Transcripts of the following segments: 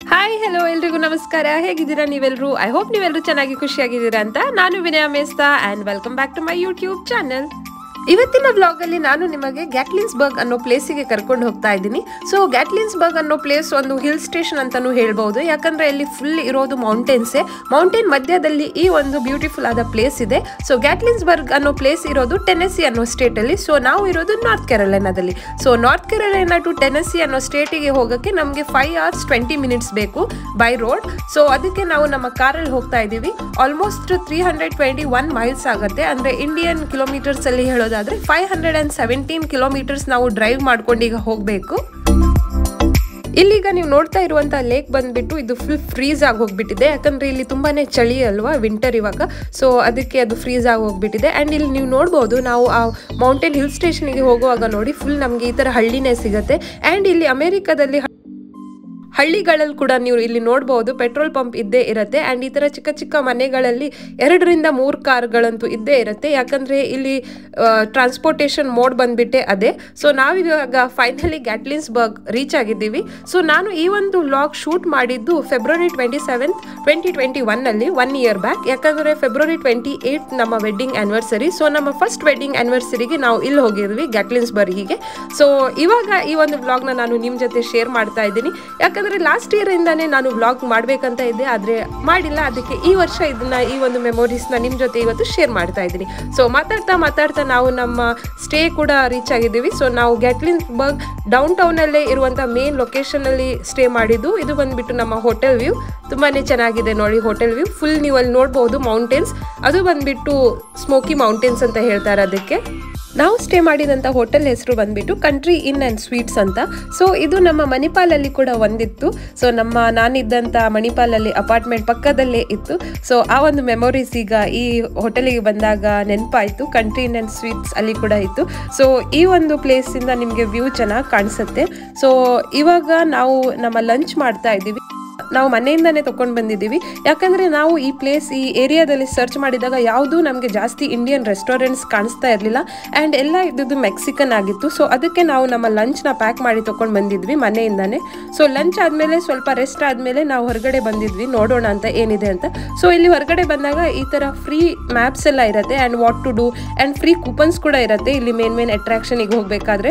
Hi hello ಎಲ್ರಿಗೂ ನಮಸ್ಕಾರ ಹೇಗಿದ್ದೀರಾ ನೀವೆಲ್ಲರೂ ಐ ಹೋಪ್ ನೀವೆಲ್ಲರೂ ಚೆನ್ನಾಗಿ ಖುಷಿಯಾಗಿದ್ದೀರಾ ಅಂತ ನಾನು Vinaya Mesta and welcome back to my YouTube channel ಇವತ್ತಿನ ವ್ಲಾಗ್ ಅಲ್ಲಿ ನಾನು ನಿಮಗೆ ಗ್ಯಾಟ್ಲಿನ್ಸ್ಬರ್ಗ್ ಅನ್ನೋ ಪ್ಲೇಸಿಗೆ ಕರ್ಕೊಂಡು ಹೋಗ್ತಾ ಇದ್ದೀನಿ ಸೊ ಗ್ಯಾಟ್ಲಿನ್ಸ್ಬರ್ಗ್ ಅನ್ನೋ ಪ್ಲೇಸ್ ಒಂದು ಹಿಲ್ ಸ್ಟೇಷನ್ ಅಂತಾನೂ ಹೇಳ್ಬಹುದು ಯಾಕಂದ್ರೆ ಇಲ್ಲಿ ಫುಲ್ ಇರೋದು ಮೌಂಟೇನ್ಸೇ ಮೌಂಟೇನ್ ಮಧ್ಯದಲ್ಲಿ ಈ ಒಂದು ಬ್ಯೂಟಿಫುಲ್ ಆದ ಪ್ಲೇಸ್ ಇದೆ ಸೊ ಗ್ಯಾಟ್ಲಿನ್ಸ್ಬರ್ಗ್ ಅನ್ನೋ ಪ್ಲೇಸ್ ಇರೋದು ಟೆನೆಸಿ ಅನ್ನೋ ಸ್ಟೇಟ್ ಅಲ್ಲಿ ಸೊ ನಾವು ಇರೋದು ನಾರ್ತ್ ಕೆರಳೈನಾದಲ್ಲಿ so North Carolina to Tennessee ಅನ್ನೋ ಸ್ಟೇಟಿಗೆ ಹೋಗೋಕ್ಕೆ ನಮಗೆ ಫೈವ್ ಅವರ್ಸ್ ಟ್ವೆಂಟಿ ಮಿನಿಟ್ಸ್ ಬೇಕು ಬೈ ರೋಡ್ ಸೊ ಅದಕ್ಕೆ ನಾವು ನಮ್ಮ ಕಾರಲ್ಲಿ ಹೋಗ್ತಾ ಇದ್ದೀವಿ almost three hundred twenty one miles ಆಗುತ್ತೆ ಅಂದ್ರೆ ಇಂಡಿಯನ್ ಕಿಲೋಮೀಟರ್ಸ್ ಅಲ್ಲಿ ಹೇಳೋದಾದ್ರೆ five hundred and seventeen kilometres ನಾವು ಡ್ರೈವ್ ಮಾಡ್ಕೊಂಡು ಈಗ ಹೋಗಬೇಕು ಇಲ್ಲೀಗ ನೀವು ನೋಡ್ತಾ ಇರುವಂತ ಲೇಕ್ ಬಂದ್ಬಿಟ್ಟು ಇದು ಫುಲ್ ಫ್ರೀಸ್ ಆಗಿ ಹೋಗ್ಬಿಟ್ಟಿದೆ ಯಾಕಂದ್ರೆ ಇಲ್ಲಿ ತುಂಬಾನೇ ಚಳಿ ಅಲ್ವಾ ವಿಂಟರ್ ಇವಾಗ ಸೊ ಅದಕ್ಕೆ ಅದು ಫ್ರೀಸ್ ಆಗಿ ಹೋಗ್ಬಿಟ್ಟಿದೆ ಅಂಡ್ ಇಲ್ಲಿ ನೀವು ನೋಡ್ಬೋದು ನಾವು ಆ ಮೌಂಟೇನ್ ಹಿಲ್ ಸ್ಟೇಷನ್ಗೆ ಹೋಗುವಾಗ ನೋಡಿ ಫುಲ್ ನಮಗೆ ಈ ತರ ಹಳ್ಳಿನೇ ಸಿಗುತ್ತೆ ಅಂಡ್ ಇಲ್ಲಿ ಅಮೆರಿಕದಲ್ಲಿ ಹಳ್ಳಿಗಳಲ್ಲಿ ಕೂಡ ನೀವು ಇಲ್ಲಿ ನೋಡಬಹುದು ಪೆಟ್ರೋಲ್ ಪಂಪ್ ಇದ್ದೇ ಇರುತ್ತೆ ಅಂಡ್ ಈ ತರ ಚಿಕ್ಕ ಚಿಕ್ಕ ಮನೆಗಳಲ್ಲಿ ಎರಡರಿಂದ ಮೂರು ಕಾರ್ಗಳಂತೂ ಇದ್ದೇ ಇರುತ್ತೆ ಯಾಕಂದ್ರೆ ಇಲ್ಲಿ ಟ್ರಾನ್ಸ್ಪೋರ್ಟೇಷನ್ ಮೋಡ್ ಬಂದ್ಬಿಟ್ಟೆ ಅದೇ ಸೊ ನಾವಿವಾಗ ಫೈನಲಿ ಗ್ಯಾಟ್ಲಿನ್ಸ್ಬರ್ಗ್ ರೀಚ್ ಆಗಿದ್ದೀವಿ ಸೊ ನಾನು ಈ ಒಂದು ವ್ಲಾಗ್ ಶೂಟ್ ಮಾಡಿದ್ದು February twenty seventh twenty twenty ಒನ್ನಲ್ಲಿ ಒನ್ ಇಯರ್ ಬ್ಯಾಕ್ ಯಾಕಂದ್ರೆ ಫೆಬ್ರವರಿ ಟ್ವೆಂಟಿ ಏಯ್ಟ್ ನಮ್ಮ ವೆಡ್ಡಿಂಗ್ ಆನಿವರ್ಸರಿ ಸೊ ನಮ್ಮ ಫಸ್ಟ್ ವೆಡ್ಡಿಂಗ್ ಆನಿವರ್ಸರಿಗೆ ನಾವು ಇಲ್ಲಿ ಹೋಗಿದ್ವಿ ಗ್ಯಾಟ್ಲಿನ್ಸ್ಬರ್ಗಿಗೆ ಸೊ ಇವಾಗ ಈ ಒಂದು ವ್ಲಾಗ್ನ ನಾನು ನಿಮ್ಮ ಜೊತೆ ಶೇರ್ ಮಾಡ್ತಾ ಇದ್ದೀನಿ ಯಾಕಂದ್ರೆ ಲಾಸ್ಟ್ ಇಯರ್ ಇಂದಾನೆ ನಾನು ವ್ಲಾಗ್ ಮಾಡ್ಬೇಕಂತ ಇದ್ದೆ ಆದ್ರೆ ಮಾಡಿಲ್ಲ ಅದಕ್ಕೆ ಈ ವರ್ಷ ಇದನ್ನ ಈ ಒಂದು ಮೆಮೊರೀಸ್ನ ನಿಮ್ಮ ಜೊತೆ ಇವತ್ತು ಶೇರ್ ಮಾಡ್ತಾ ಇದ್ದೀನಿ ಸೊ ಮಾತಾಡ್ತಾ ಮಾತಾಡ್ತಾ ನಾವು ನಮ್ಮ ಸ್ಟೇ ಕೂಡ ರೀಚ್ ಆಗಿದ್ದೀವಿ ಸೊ ನಾವು ಗ್ಯಾಟ್ಲಿನ್ಸ್ಬರ್ಗ್ ಡೌನ್ ಟೌನಲ್ಲೇ ಇರುವಂಥ ಮೇನ್ ಲೊಕೇಶನಲ್ಲಿ ಸ್ಟೇ ಮಾಡಿದ್ದು ಇದು ಬಂದ್ಬಿಟ್ಟು ನಮ್ಮ ಹೋಟೆಲ್ ವ್ಯೂ ತುಂಬಾನೇ ಚೆನ್ನಾಗಿದೆ ನೋಡಿ ಹೋಟೆಲ್ ವ್ಯೂ ಫುಲ್ ನೀವು ಅಲ್ಲಿ ನೋಡ್ಬೋದು ಮೌಂಟೇನ್ಸ್ ಅದು ಬಂದ್ಬಿಟ್ಟು ಸ್ಮೋಕಿ ಮೌಂಟೇನ್ಸ್ ಅಂತ ಹೇಳ್ತಾರೆ ಅದಕ್ಕೆ ನಾವು ಸ್ಟೇ ಮಾಡಿದಂಥ ಹೋಟೆಲ್ ಹೆಸರು ಬಂದ್ಬಿಟ್ಟು ಕಂಟ್ರಿ ಇನ್ ಆ್ಯಂಡ್ ಸ್ವೀಟ್ಸ್ ಅಂತ ಸೊ ಇದು ನಮ್ಮ ಮಣಿಪಾಲಲ್ಲಿ ಕೂಡ ಒಂದಿತ್ತು ಸೊ ನಮ್ಮ ನಾನಿದ್ದಂಥ ಮಣಿಪಾಲಲ್ಲಿ ಅಪಾರ್ಟ್ಮೆಂಟ್ ಪಕ್ಕದಲ್ಲೇ ಇತ್ತು ಸೊ ಆ ಒಂದು ಮೆಮೊರೀಸ್ ಈಗ ಈ ಹೋಟೆಲಿಗೆ ಬಂದಾಗ ನೆನಪಾಯಿತು ಕಂಟ್ರಿ ಇನ್ ಆ್ಯಂಡ್ ಸ್ವೀಟ್ಸ್ ಅಲ್ಲಿ ಕೂಡ ಇತ್ತು ಸೊ ಈ ಒಂದು ಪ್ಲೇಸಿಂದ ನಿಮಗೆ ವ್ಯೂ ಚೆನ್ನಾಗಿ ಕಾಣಿಸುತ್ತೆ ಸೊ ಇವಾಗ ನಾವು ನಮ್ಮ ಲಂಚ್ ಮಾಡ್ತಾ ಇದ್ದೀವಿ ನಾವು ಮನೆಯಿಂದನೇ ತಗೊಂಡು ಬಂದಿದ್ದೀವಿ ಯಾಕಂದರೆ ನಾವು ಈ ಪ್ಲೇಸ್ ಈ ಏರಿಯಾದಲ್ಲಿ ಸರ್ಚ್ ಮಾಡಿದಾಗ ಯಾವುದೂ ನಮಗೆ ಜಾಸ್ತಿ ಇಂಡಿಯನ್ ರೆಸ್ಟೋರೆಂಟ್ಸ್ ಕಾಣಿಸ್ತಾ ಇರಲಿಲ್ಲ ಆ್ಯಂಡ್ ಎಲ್ಲ ಇದ್ದದ್ದು ಮೆಕ್ಸಿಕನ್ ಆಗಿತ್ತು ಸೊ ಅದಕ್ಕೆ ನಾವು ನಮ್ಮ ಲಂಚ್ನ ಪ್ಯಾಕ್ ಮಾಡಿ ತೊಗೊಂಡು ಬಂದಿದ್ವಿ ಮನೆಯಿಂದನೇ ಸೊ ಲಂಚ್ ಆದಮೇಲೆ ಸ್ವಲ್ಪ ರೆಸ್ಟ್ ಆದಮೇಲೆ ನಾವು ಹೊರಗಡೆ ಬಂದಿದ್ವಿ ನೋಡೋಣ ಅಂತ ಏನಿದೆ ಅಂತ ಸೊ ಇಲ್ಲಿ ಹೊರಗಡೆ ಬಂದಾಗ ಈ ಥರ ಫ್ರೀ ಮ್ಯಾಪ್ಸ್ ಎಲ್ಲ ಇರುತ್ತೆ and what to do and free coupons ಕೂಡ ಇರುತ್ತೆ ಇಲ್ಲಿ ಮೇನ್ ಮೇನ್ ಅಟ್ರಾಕ್ಷನಿಗೆ ಹೋಗಬೇಕಾದ್ರೆ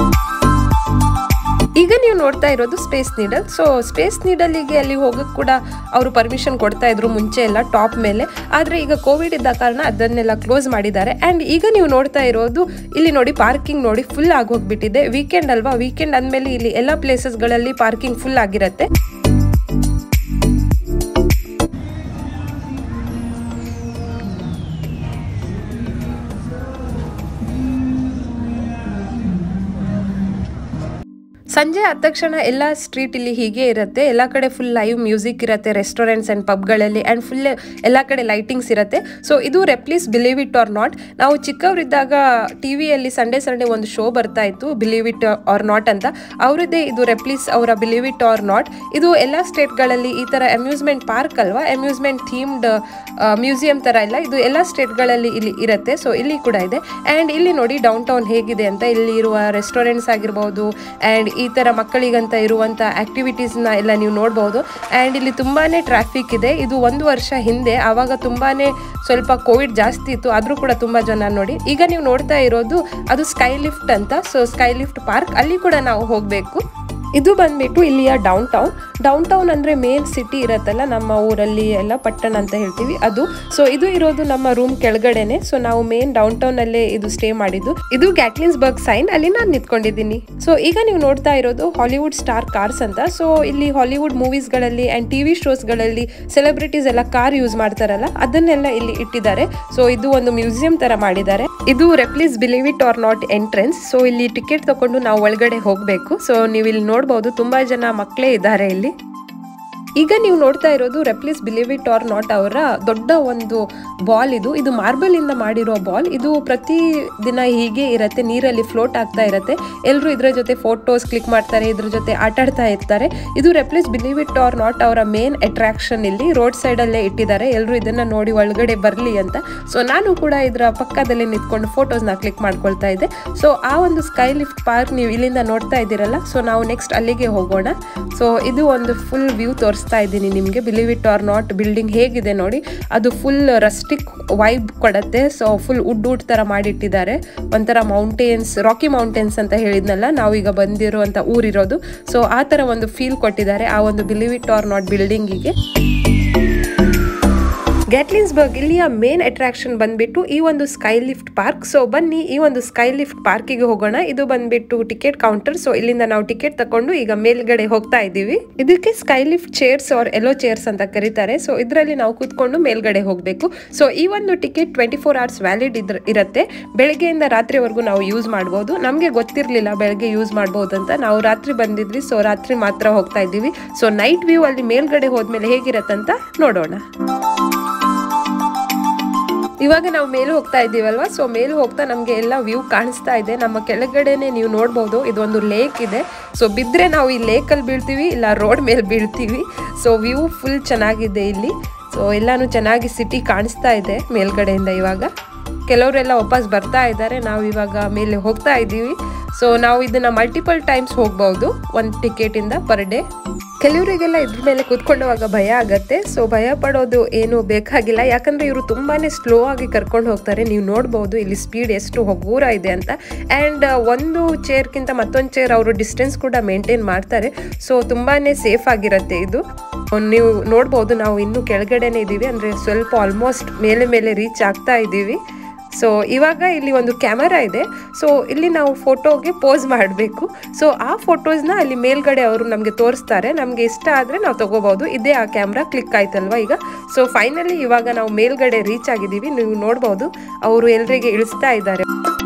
ಈಗ ನೀವು ನೋಡ್ತಾ ಇರೋದು ಸ್ಪೇಸ್ ನೀಡಲ್ ಸೊ ಸ್ಪೇಸ್ ನೀಡಲಿಗೆ ಅಲ್ಲಿ ಹೋಗಕ್ಕೆ ಕೂಡ ಅವರು ಪರ್ಮಿಷನ್ ಕೊಡ್ತಾ ಇದ್ರು ಮುಂಚೆ ಎಲ್ಲ ಟಾಪ್ ಮೇಲೆ ಆದರೆ ಈಗ ಕೋವಿಡ್ ಇದ್ದ ಕಾರಣ ಅದನ್ನೆಲ್ಲ ಕ್ಲೋಸ್ ಮಾಡಿದ್ದಾರೆ ಆ್ಯಂಡ್ ಈಗ ನೀವು ನೋಡ್ತಾ ಇರೋದು ಇಲ್ಲಿ ನೋಡಿ ಪಾರ್ಕಿಂಗ್ ನೋಡಿ ಫುಲ್ ಆಗಿ ಹೋಗ್ಬಿಟ್ಟಿದೆ ವೀಕೆಂಡ್ ಅಲ್ವಾ ವೀಕೆಂಡ್ ಅಂದಮೇಲೆ ಇಲ್ಲಿ ಎಲ್ಲ ಪ್ಲೇಸಸ್ಗಳಲ್ಲಿ ಪಾರ್ಕಿಂಗ್ ಫುಲ್ ಆಗಿರುತ್ತೆ ಸಂಜೆ ಆದ ತಕ್ಷಣ ಎಲ್ಲ ಸ್ಟ್ರೀಟ್ ಇಲ್ಲಿ ಹೀಗೆ ಇರುತ್ತೆ ಎಲ್ಲ ಕಡೆ ಫುಲ್ ಲೈವ್ ಮ್ಯೂಸಿಕ್ ಇರುತ್ತೆ ರೆಸ್ಟೋರೆಂಟ್ಸ್ ಆ್ಯಂಡ್ ಪಬ್ಗಳಲ್ಲಿ ಆ್ಯಂಡ್ ಫುಲ್ ಎಲ್ಲ ಕಡೆ ಲೈಟಿಂಗ್ಸ್ ಇರುತ್ತೆ ಸೊ ಇದು Ripley's Believe It or Not ನಾವು ಚಿಕ್ಕವರಿದ್ದಾಗ ಟಿ ವಿಯಲ್ಲಿ ಸಂಡೇ ಸಂಡೇ ಒಂದು ಶೋ ಬರ್ತಾ ಇತ್ತು ಬಿಲೀವ್ ಇಟ್ ಆರ್ ನಾಟ್ ಅಂತ ಅವರದ್ದೇ ಇದು ರೆಪ್ಲೀಸ್ ಅವರ ಬಿಲೀವ್ ಇಟ್ ಆರ್ ನಾಟ್ ಇದು ಎಲ್ಲ ಸ್ಟೇಟ್ಗಳಲ್ಲಿ ಈ ಥರ ಅಮ್ಯೂಸ್ಮೆಂಟ್ ಪಾರ್ಕ್ ಅಲ್ವಾ ಅಮ್ಯೂಸ್ಮೆಂಟ್ ಥೀಮ್ಡ್ ಮ್ಯೂಸಿಯಂ ಥರ ಇಲ್ಲ ಇದು ಎಲ್ಲ ಸ್ಟೇಟ್ಗಳಲ್ಲಿ ಇಲ್ಲಿ ಇರುತ್ತೆ ಸೊ ಇಲ್ಲಿ ಕೂಡ ಇದೆ ಆ್ಯಂಡ್ ಇಲ್ಲಿ ನೋಡಿ ಡೌನ್ ಟೌನ್ ಹೇಗಿದೆ ಅಂತ ಇಲ್ಲಿ ಇರುವ ರೆಸ್ಟೋರೆಂಟ್ಸ್ ಆಗಿರ್ಬೋದು ಆ್ಯಂಡ್ ಈ ಥರ ಮಕ್ಕಳಿಗಂತ ಇರುವಂಥ ಆ್ಯಕ್ಟಿವಿಟೀಸ್ನ ಎಲ್ಲ ನೀವು ನೋಡ್ಬೋದು ಆ್ಯಂಡ್ ಇಲ್ಲಿ ತುಂಬಾ ಟ್ರಾಫಿಕ್ ಇದೆ ಇದು ಒಂದು ವರ್ಷ ಹಿಂದೆ ಆವಾಗ ತುಂಬಾ ಸ್ವಲ್ಪ ಕೋವಿಡ್ ಜಾಸ್ತಿ ಇತ್ತು ಆದರೂ ಕೂಡ ತುಂಬ ಜನ ನೋಡಿ ಈಗ ನೀವು ನೋಡ್ತಾ ಇರೋದು ಅದು ಸ್ಕೈ ಲಿಫ್ಟ್ ಅಂತ ಸೊ ಸ್ಕೈ ಲಿಫ್ಟ್ ಪಾರ್ಕ್ ಅಲ್ಲಿ ಕೂಡ ನಾವು ಹೋಗಬೇಕು ಇದು ಬಂದ್ಬಿಟ್ಟು ಇಲ್ಲಿಯ ಡೌನ್ ಟೌನ್ ಡೌನ್ ಟೌನ್ ಅಂದರೆ ಮೇನ್ ಸಿಟಿ ಇರತ್ತಲ್ಲ ನಮ್ಮ ಊರಲ್ಲಿ ಎಲ್ಲ ಪಟ್ಟಣ ಅಂತ ಹೇಳ್ತೀವಿ ಅದು ಸೊ ಇದು ಇರೋದು ನಮ್ಮ ರೂಮ್ ಕೆಳಗಡೆನೆ ಸೊ ನಾವು ಮೇನ್ ಡೌನ್ ಟೌನ್ ಅಲ್ಲೇ ಇದು ಸ್ಟೇ ಮಾಡಿದ್ದು ಇದು ಗ್ಯಾಟ್ಲಿನ್ಸ್ಬರ್ಗ್ ಸೈನ್ ಅಲ್ಲಿ ನಾನು ನಿಂತ್ಕೊಂಡಿದ್ದೀನಿ ಸೊ ಈಗ ನೀವು ನೋಡ್ತಾ ಇರೋದು ಹಾಲಿವುಡ್ ಸ್ಟಾರ್ ಕಾರ್ಸ್ ಅಂತ ಸೊ ಇಲ್ಲಿ ಹಾಲಿವುಡ್ ಮೂವೀಸ್ಗಳಲ್ಲಿ ಆ್ಯಂಡ್ ಟಿ ವಿ ಶೋಸ್ಗಳಲ್ಲಿ ಸೆಲೆಬ್ರಿಟೀಸ್ ಎಲ್ಲ ಕಾರ್ ಯೂಸ್ ಮಾಡ್ತಾರಲ್ಲ ಅದನ್ನೆಲ್ಲ ಇಲ್ಲಿ ಇಟ್ಟಿದ್ದಾರೆ ಸೊ ಇದು ಒಂದು ಮ್ಯೂಸಿಯಂ ತರ ಮಾಡಿದ್ದಾರೆ ಇದು Ripley's Believe It or Not entrance so ಇಲ್ಲಿ ಟಿಕೆಟ್ ತಗೊಂಡು ನಾವು ಒಳಗಡೆ ಹೋಗಬೇಕು ಸೊ ನೀವು ಇಲ್ಲಿ ನೋಡ್ಬೋದು ತುಂಬಾ ಜನ ಮಕ್ಕಳೇ ಇದ್ದಾರೆ ಇಲ್ಲಿ ಈಗ ನೀವು ನೋಡ್ತಾ ಇರೋದು Ripley's Believe It or Not ಅವರ ದೊಡ್ಡ ಒಂದು ಬಾಲ್ ಇದು ಇದು ಮಾರ್ಬಲ್ ಇಂದ ಮಾಡಿರೋ ಬಾಲ್ ಇದು ಪ್ರತಿ ದಿನ ಹೀಗೆ ಇರುತ್ತೆ ನೀರಲ್ಲಿ ಫ್ಲೋಟ್ ಆಗ್ತಾ ಇರುತ್ತೆ ಎಲ್ಲರೂ ಇದ್ರ ಜೊತೆ ಫೋಟೋಸ್ ಕ್ಲಿಕ್ ಮಾಡ್ತಾರೆ ಇದ್ರ ಜೊತೆ ಆಟ ಆಡ್ತಾ ಇರ್ತಾರೆ ಇದು Ripley's Believe It or Not ಅವರ ಮೇನ್ ಅಟ್ರಾಕ್ಷನ್ ಇಲ್ಲಿ ರೋಡ್ ಸೈಡಲ್ಲೇ ಇಟ್ಟಿದ್ದಾರೆ ಎಲ್ಲರೂ ಇದನ್ನ ನೋಡಿ ಒಳಗಡೆ ಬರಲಿ ಅಂತ ಸೊ ನಾನು ಕೂಡ ಇದರ ಪಕ್ಕದಲ್ಲಿ ನಿಂತ್ಕೊಂಡು ಫೋಟೋಸ್ನ ಕ್ಲಿಕ್ ಮಾಡ್ಕೊಳ್ತಾ ಇದ್ದೆ ಸೊ ಆ ಒಂದು ಸ್ಕೈ ಲಿಫ್ಟ್ ಪಾರ್ಕ್ ನೀವು ಇಲ್ಲಿಂದ ನೋಡ್ತಾ ಇದ್ದೀರಲ್ಲ ಸೊ ನಾವು ನೆಕ್ಸ್ಟ್ ಅಲ್ಲಿಗೆ ಹೋಗೋಣ ಸೊ ಇದು ಒಂದು ಫುಲ್ ವ್ಯೂ ತೋರಿಸ್ತಾ ಇದ್ದೀನಿ ನಿಮಗೆ Believe It or Not building ಹೇಗಿದೆ ನೋಡಿ ಅದು ಫುಲ್ ರಸ್ಟಿಕ್ ವೈಬ್ ಕೊಡುತ್ತೆ ಸೊ ಫುಲ್ ವುಡ್ ವುಡ್ ಥರ ಮಾಡಿಟ್ಟಿದ್ದಾರೆ ಒಂಥರ ಮೌಂಟೇನ್ಸ್ ರಾಕಿ ಮೌಂಟೇನ್ಸ್ ಅಂತ ಹೇಳಿದ್ನಲ್ಲ ನಾವೀಗ ಬಂದಿರುವಂಥ ಊರಿರೋದು ಸೊ ಆ ಥರ ಒಂದು ಫೀಲ್ ಕೊಟ್ಟಿದ್ದಾರೆ ಆ ಒಂದು ಬಿಲೀವ್ ಇಟ್ ಆರ್ ನಾಟ್ ಬಿಲ್ಡಿಂಗಿಗೆ ಗ್ಯಾಟ್ಲಿನ್ಸ್ಬರ್ಗ್ ಇಲ್ಲಿಯ ಮೇನ್ ಅಟ್ರಾಕ್ಷನ್ ಬಂದ್ಬಿಟ್ಟು ಈ ಒಂದು ಸ್ಕೈ ಲಿಫ್ಟ್ ಪಾರ್ಕ್ ಸೊ ಬನ್ನಿ ಈ ಒಂದು ಸ್ಕೈ ಲಿಫ್ಟ್ ಪಾರ್ಕಿಗೆ ಹೋಗೋಣ ಇದು ಬಂದ್ಬಿಟ್ಟು ಟಿಕೆಟ್ ಕೌಂಟರ್ ಸೊ ಇಲ್ಲಿಂದ ನಾವು ಟಿಕೆಟ್ ತಕೊಂಡು ಈಗ ಮೇಲ್ಗಡೆ ಹೋಗ್ತಾ ಇದ್ದೀವಿ ಇದಕ್ಕೆ ಸ್ಕೈ ಲಿಫ್ಟ್ ಚೇರ್ಸ್ ಆರ್ ಎಲ್ಲೋ ಚೇರ್ಸ್ ಅಂತ ಕರೀತಾರೆ ಸೊ ಇದರಲ್ಲಿ ನಾವು ಕೂತ್ಕೊಂಡು ಮೇಲ್ಗಡೆ ಹೋಗಬೇಕು ಸೊ ಈ ಒಂದು ticket twenty four hours valid ಇದ್ರ ಇರುತ್ತೆ ಬೆಳಗ್ಗೆಯಿಂದ ರಾತ್ರಿವರೆಗೂ ನಾವು ಯೂಸ್ ಮಾಡ್ಬೋದು ನಮಗೆ ಗೊತ್ತಿರಲಿಲ್ಲ ಬೆಳಗ್ಗೆ ಯೂಸ್ ಮಾಡ್ಬೋದು ಅಂತ ನಾವು ರಾತ್ರಿ ಬಂದಿದ್ವಿ ಸೊ ರಾತ್ರಿ ಮಾತ್ರ ಹೋಗ್ತಾ ಇದ್ದೀವಿ ಸೊ ನೈಟ್ ವ್ಯೂ ಅಲ್ಲಿ ಮೇಲ್ಗಡೆ ಹೋದ್ಮೇಲೆ ಹೇಗಿರತ್ತಂತ ನೋಡೋಣ ಇವಾಗ ನಾವು ಮೇಲೆ ಹೋಗ್ತಾ ಇದ್ದೀವಲ್ವಾ ಸೊ ಮೇಲೆ ಹೋಗ್ತಾ ನಮಗೆ ಎಲ್ಲ ವ್ಯೂ ಕಾಣಿಸ್ತಾ ಇದೆ ನಮ್ಮ ಕೆಳಗಡೆನೆ ನೀವು ನೋಡ್ಬೋದು ಇದೊಂದು ಲೇಕ್ ಇದೆ ಸೊ ಬಿದ್ದರೆ ನಾವು ಈ ಲೇಕಲ್ಲಿ ಬೀಳ್ತೀವಿ ಇಲ್ಲ ರೋಡ್ ಮೇಲೆ ಬೀಳ್ತೀವಿ ಸೊ ವ್ಯೂ ಫುಲ್ ಚೆನ್ನಾಗಿದೆ ಇಲ್ಲಿ ಸೊ ಎಲ್ಲಾನು ಚೆನ್ನಾಗಿ ಸಿಟಿ ಕಾಣಿಸ್ತಾ ಇದೆ ಮೇಲ್ಗಡೆಯಿಂದ ಇವಾಗ ಕೆಲವರೆಲ್ಲ ವಾಪಸ್ ಬರ್ತಾ ಇದ್ದಾರೆ ನಾವು ಇವಾಗ ಮೇಲೆ ಹೋಗ್ತಾ ಇದ್ದೀವಿ ಸೊ ನಾವು ಇದನ್ನ ಮಲ್ಟಿಪಲ್ ಟೈಮ್ಸ್ ಹೋಗ್ಬೋದು ಒಂದು ಟಿಕೆಟಿಂದ ಪರ್ ಡೇ ಕೆಲವರಿಗೆಲ್ಲ ಇದ್ರ ಮೇಲೆ ಕೂತ್ಕೊಳ್ಳುವಾಗ ಭಯ ಆಗತ್ತೆ ಸೊ ಭಯ ಪಡೋದು ಏನು ಬೇಕಾಗಿಲ್ಲ ಯಾಕಂದ್ರೆ ಇವರು ತುಂಬಾನೇ ಸ್ಲೋ ಆಗಿ ಕರ್ಕೊಂಡು ಹೋಗ್ತಾರೆ ನೀವು ನೋಡ್ಬೋದು ಇಲ್ಲಿ ಸ್ಪೀಡ್ ಎಷ್ಟು ಹಗೂರ ಇದೆ ಅಂತ ಆ್ಯಂಡ್ ಒಂದು ಚೇರ್ಗಿಂತ ಮತ್ತೊಂದು ಚೇರ್ ಅವರು ಡಿಸ್ಟೆನ್ಸ್ ಕೂಡ ಮೇಂಟೈನ್ ಮಾಡ್ತಾರೆ ಸೊ ತುಂಬಾನೇ ಸೇಫ್ ಆಗಿರುತ್ತೆ ಇದು ನೀವು ನೋಡ್ಬೋದು ನಾವು ಇನ್ನೂ ಕೆಳಗಡೆನೇ ಇದ್ದೀವಿ ಅಂದರೆ ಸ್ವಲ್ಪ ಆಲ್ಮೋಸ್ಟ್ ಮೇಲೆ ಮೇಲೆ ರೀಚ್ ಆಗ್ತಾ ಇದ್ದೀವಿ ಸೊ ಇವಾಗ ಇಲ್ಲಿ ಒಂದು ಕ್ಯಾಮರಾ ಇದೆ ಸೊ ಇಲ್ಲಿ ನಾವು ಫೋಟೋಗೆ ಪೋಸ್ ಮಾಡಬೇಕು ಸೊ ಆ ಫೋಟೋಸ್ನ ಅಲ್ಲಿ ಮೇಲ್ಗಡೆ ಅವರು ನಮಗೆ ತೋರಿಸ್ತಾರೆ ನಮಗೆ ಇಷ್ಟ ಆದರೆ ನಾವು ತಗೋಬಹುದು ಇದೇ ಆ ಕ್ಯಾಮ್ರಾ ಕ್ಲಿಕ್ ಆಯ್ತಲ್ವಾ ಈಗ ಸೊ ಫೈನಲಿ ಇವಾಗ ನಾವು ಮೇಲ್ಗಡೆ ರೀಚ್ ಆಗಿದ್ದೀವಿ ನೀವು ನೋಡ್ಬೋದು ಅವರು ಎಲ್ರಿಗೆ ಇಳಿಸ್ತಾ ಇದ್ದಾರೆ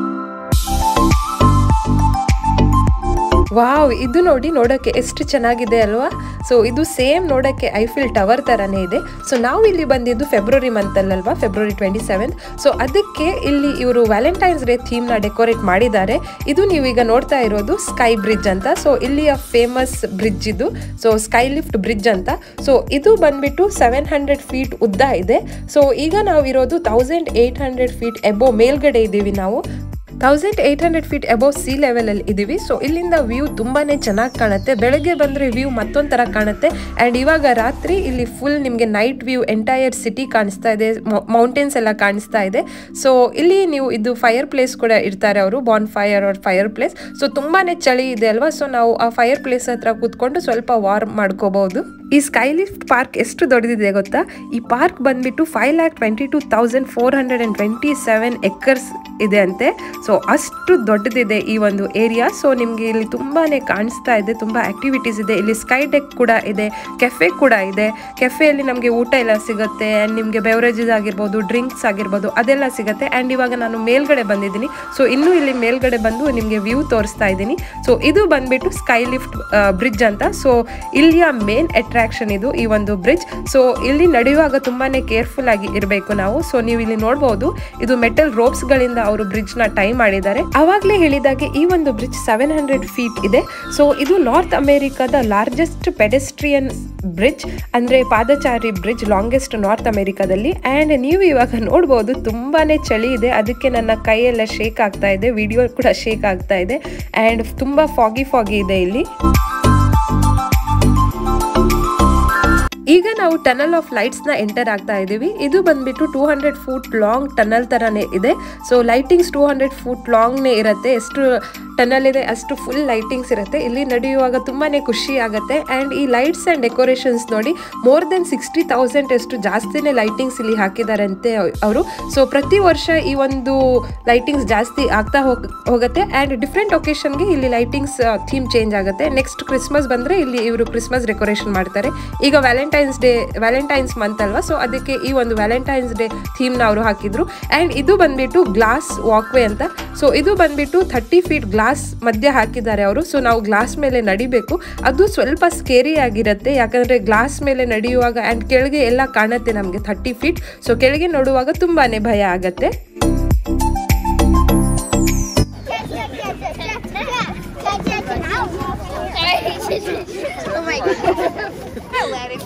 ವಾವ್ ಇದು ನೋಡಿ ನೋಡೋಕ್ಕೆ ಎಷ್ಟು ಚೆನ್ನಾಗಿದೆ ಅಲ್ವಾ ಸೊ ಇದು ಸೇಮ್ ನೋಡೋಕ್ಕೆ ಐಫಿಲ್ ಟವರ್ ಥರನೇ ಇದೆ ಸೊ ನಾವು ಇಲ್ಲಿ ಬಂದಿದ್ದು ಫೆಬ್ರವರಿ ಮಂತಲ್ಲಲ್ವಾ ಫೆಬ್ರವರಿ ಟ್ವೆಂಟಿ ಸೆವೆಂತ್ ಸೊ ಅದಕ್ಕೆ ಇಲ್ಲಿ ಇವರು ವ್ಯಾಲೆಂಟೈನ್ಸ್ ಡೇ ಥೀಮ್ನ ಡೆಕೋರೇಟ್ ಮಾಡಿದ್ದಾರೆ ಇದು ನೀವೀಗ ನೋಡ್ತಾ ಇರೋದು ಸ್ಕೈ ಬ್ರಿಡ್ಜ್ ಅಂತ ಸೊ ಇಲ್ಲಿಯ ಫೇಮಸ್ ಬ್ರಿಡ್ಜ್ ಇದು ಸೊ ಸ್ಕೈ ಲಿಫ್ಟ್ ಬ್ರಿಡ್ಜ್ ಅಂತ ಸೊ ಇದು ಬಂದ್ಬಿಟ್ಟು ಸೆವೆನ್ ಹಂಡ್ರೆಡ್ ಫೀಟ್ ಉದ್ದ ಇದೆ ಸೊ ಈಗ ನಾವು ಇರೋದು thousand eight hundred feet above ಮೇಲ್ಗಡೆ ಇದ್ದೀವಿ ನಾವು thousand eight hundred feet above sea ಲೆವೆಲಲ್ಲಿ ಇದ್ದೀವಿ ಸೊ ಇಲ್ಲಿಂದ ವ್ಯೂ ತುಂಬಾ ಚೆನ್ನಾಗಿ ಕಾಣುತ್ತೆ ಬೆಳಗ್ಗೆ ಬಂದರೆ ವ್ಯೂ ಮತ್ತೊಂದು ಥರ ಕಾಣುತ್ತೆ ಆ್ಯಂಡ್ ಇವಾಗ ರಾತ್ರಿ ಇಲ್ಲಿ ಫುಲ್ ನಿಮಗೆ ನೈಟ್ ವ್ಯೂ ಎಂಟೈರ್ ಸಿಟಿ ಕಾಣಿಸ್ತಾ ಇದೆ ಮೌಂಟೇನ್ಸ್ ಎಲ್ಲ ಕಾಣಿಸ್ತಾ ಇದೆ ಸೊ ಇಲ್ಲಿ ನೀವು ಇದು ಫೈರ್ ಪ್ಲೇಸ್ ಕೂಡ ಇರ್ತಾರೆ ಅವರು ಬಾನ್ ಫೈರ್ ಅವ್ರ ಫೈರ್ ಪ್ಲೇಸ್ ಸೊ ತುಂಬಾ ಚಳಿ ಇದೆ ಅಲ್ವಾ ಸೊ ನಾವು ಆ ಫೈರ್ ಪ್ಲೇಸ್ ಹತ್ರ ಕೂತ್ಕೊಂಡು ಸ್ವಲ್ಪ ವಾರ್ಮ್ ಮಾಡ್ಕೋಬಹುದು ಈ ಸ್ಕೈ ಲಿಫ್ಟ್ ಪಾರ್ಕ್ ಎಷ್ಟು ದೊಡ್ಡದಿದೆ ಗೊತ್ತಾ ಈ ಪಾರ್ಕ್ ಬಂದ್ಬಿಟ್ಟು five lakh twenty two thousand four hundred and twenty seven acres ಇದೆ ಅಂತೆ ಸೊ ಅಷ್ಟು ದೊಡ್ಡದಿದೆ ಈ ಒಂದು ಏರಿಯಾ ಸೊ ನಿಮಗೆ ಇಲ್ಲಿ ತುಂಬಾ ಕಾಣಿಸ್ತಾ ಇದೆ ತುಂಬ ಆ್ಯಕ್ಟಿವಿಟೀಸ್ ಇದೆ ಇಲ್ಲಿ ಸ್ಕೈ ಡೆಕ್ ಕೂಡ ಇದೆ ಕೆಫೆ ಕೂಡ ಇದೆ ಕೆಫೆಯಲ್ಲಿ ನಮಗೆ ಊಟ ಎಲ್ಲ ಸಿಗುತ್ತೆ ಆ್ಯಂಡ್ ನಿಮಗೆ ಬೆವರೇಜಸ್ ಆಗಿರ್ಬೋದು ಡ್ರಿಂಕ್ಸ್ ಆಗಿರ್ಬೋದು ಅದೆಲ್ಲ ಸಿಗುತ್ತೆ ಆ್ಯಂಡ್ ಇವಾಗ ನಾನು ಮೇಲ್ಗಡೆ ಬಂದಿದ್ದೀನಿ ಸೊ ಇನ್ನೂ ಇಲ್ಲಿ ಮೇಲ್ಗಡೆ ಬಂದು ನಿಮಗೆ ವ್ಯೂ ತೋರಿಸ್ತಾ ಇದ್ದೀನಿ ಸೊ ಇದು ಬಂದ್ಬಿಟ್ಟು ಸ್ಕೈ ಲಿಫ್ಟ್ ಬ್ರಿಡ್ಜ್ ಅಂತ ಸೊ ಇಲ್ಲಿಯ ಮೇನ್ ಅಟ್ರಾಕ್ಷನ್ ಇದು ಈ ಒಂದು ಬ್ರಿಡ್ಜ್ ಸೊ ಇಲ್ಲಿ ನಡೆಯುವಾಗ ತುಂಬಾನೇ ಕೇರ್ಫುಲ್ ಆಗಿ ಇರಬೇಕು ನಾವು ಸೊ ನೀವು ಇಲ್ಲಿ ನೋಡಬಹುದು ಇದು ಮೆಟಲ್ ರೋಪ್ಸ್ ಗಳಿಂದ ಅವರು ಬ್ರಿಡ್ಜ್ ನ ಟೈ ಮಾಡಿದ್ದಾರೆ ಅವಾಗಲೇ ಹೇಳಿದಾಗೆ ಈ ಒಂದು ಬ್ರಿಡ್ಜ್ ಸೆವೆನ್ ಹಂಡ್ರೆಡ್ ಫೀಟ್ ಇದೆ ಸೊ ಇದು ನಾರ್ತ್ ಅಮೆರಿಕಾದ ಲಾರ್ಜೆಸ್ಟ್ ಪೆಡೆಸ್ಟ್ರಿಯನ್ ಬ್ರಿಡ್ಜ್ ಅಂದ್ರೆ ಪಾದಚಾರಿ ಬ್ರಿಡ್ಜ್ ಲಾಂಗೆಸ್ಟ್ ನಾರ್ತ್ ಅಮೆರಿಕಾದಲ್ಲಿ ಅಂಡ್ ನೀವು ಇವಾಗ ನೋಡ್ಬೋದು ತುಂಬಾನೇ ಚಳಿ ಇದೆ ಅದಕ್ಕೆ ನನ್ನ ಕೈಯೆಲ್ಲ ಶೇಕ್ ಆಗ್ತಾ ಇದೆ ವಿಡಿಯೋ ಕೂಡ ಶೇಕ್ ಆಗ್ತಾ ಇದೆ ಅಂಡ್ ತುಂಬಾ ಫಾಗಿ ಫಾಗಿ ಇದೆ ಇಲ್ಲಿ ಈಗ ನಾವು ಟನಲ್ ಆಫ್ ಲೈಟ್ಸ್ ನ ಎಂಟರ್ ಆಗ್ತಾ ಇದೀವಿ ಇದು ಬಂದ್ಬಿಟ್ಟು two hundred foot long tunnel ತರಾನೇ ಇದೆ so lightings two hundred foot long ನೇ ಇರುತ್ತೆ ಎಷ್ಟು ಟನಲ್ ಇದೆ ಅಷ್ಟು ಫುಲ್ ಲೈಟಿಂಗ್ಸ್ ಇರುತ್ತೆ ಇಲ್ಲಿ ನಡೆಯುವಾಗ ತುಂಬಾನೇ ಖುಷಿ ಆಗುತ್ತೆ ಅಂಡ್ ಈ ಲೈಟ್ಸ್ ಅಂಡ್ ಡೆಕೋರೇಷನ್ಸ್ ನೋಡಿ ಮೋರ್ ದೆನ್ ಸಿಕ್ಸ್ಟಿ ತೌಸಂಡ್ ಅಷ್ಟು ಜಾಸ್ತಿನೇ ಲೈಟಿಂಗ್ಸ್ ಇಲ್ಲಿ ಹಾಕಿದ್ದಾರೆ ಅಂತೆ ಅವರು ಸೊ ಪ್ರತಿ ವರ್ಷ ಈ ಒಂದು ಲೈಟಿಂಗ್ಸ್ ಜಾಸ್ತಿ ಆಗ್ತಾ ಹೋಗ್ ಹೋಗುತ್ತೆ ಅಂಡ್ ಡಿಫ್ರೆಂಟ್ ಒಕೇಶನ್ಗೆ ಇಲ್ಲಿ ಲೈಟಿಂಗ್ಸ್ ಥೀಮ್ ಚೇಂಜ್ ಆಗುತ್ತೆ ನೆಕ್ಸ್ಟ್ ಕ್ರಿಸ್ಮಸ್ ಬಂದ್ರೆ ಇಲ್ಲಿ ಇವರು ಕ್ರಿಸ್ಮಸ್ ಡೆಕೋರೇಷನ್ ಮಾಡ್ತಾರೆ ಈಗ Valentine Valentine's Day Valentine's month ಅಲ್ವಾ ಸೊ ಅದಕ್ಕೆ ಈ ಒಂದು ವ್ಯಾಲೆಂಟೈನ್ಸ್ ಡೇ ಥೀಮ್ನ ಅವರು ಹಾಕಿದ್ರು ಆ್ಯಂಡ್ ಇದು ಬಂದ್ಬಿಟ್ಟು ಗ್ಲಾಸ್ ವಾಕ್ವೇ ಅಂತ ಸೊ ಇದು ಬಂದ್ಬಿಟ್ಟು ಥರ್ಟಿ ಫೀಟ್ ಗ್ಲಾಸ್ ಮಧ್ಯೆ ಹಾಕಿದ್ದಾರೆ ಅವರು ಸೊ ನಾವು ಗ್ಲಾಸ್ ಮೇಲೆ ನಡಿಬೇಕು ಅದು ಸ್ವಲ್ಪ ಸ್ಕೇರಿ ಆಗಿರುತ್ತೆ ಯಾಕಂದರೆ ಗ್ಲಾಸ್ ಮೇಲೆ ನಡೆಯುವಾಗ ಆ್ಯಂಡ್ ಕೆಳಗೆ ಎಲ್ಲ ಕಾಣುತ್ತೆ ನಮಗೆ ಥರ್ಟಿ ಫೀಟ್ ಸೊ ಕೆಳಗೆ ನೋಡುವಾಗ ತುಂಬಾ ಭಯ ಆಗತ್ತೆ Oh my god. Hilarious.